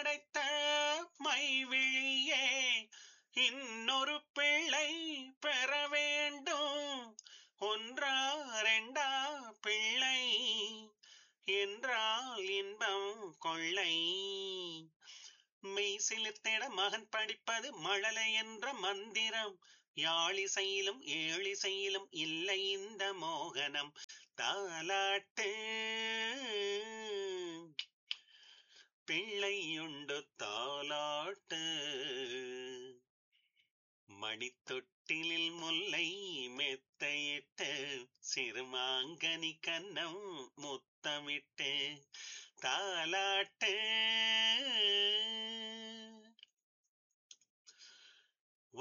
படைத்த மைவிழியே இன்னொரு பிள்ளை பெற வேண்டும் ஒன்றா ரெண்டா பிள்ளை என்றால் இன்பம் கொள்ளை மெய் சிலிர்த்திட மகன் படிப்பது மழலை என்ற மந்திரம் யாழிசையிலும் ஏழிசையிலும் இல்லை இந்த மோகனம் தாலாட்டு பிள்ளையுண்டு தாலாட்டு மணித்தொட்டிலில் முல்லை மெத்தையிட்டு சிறுமாங்கனி கன்னம் முத்தமிட்டு தாலாட்டு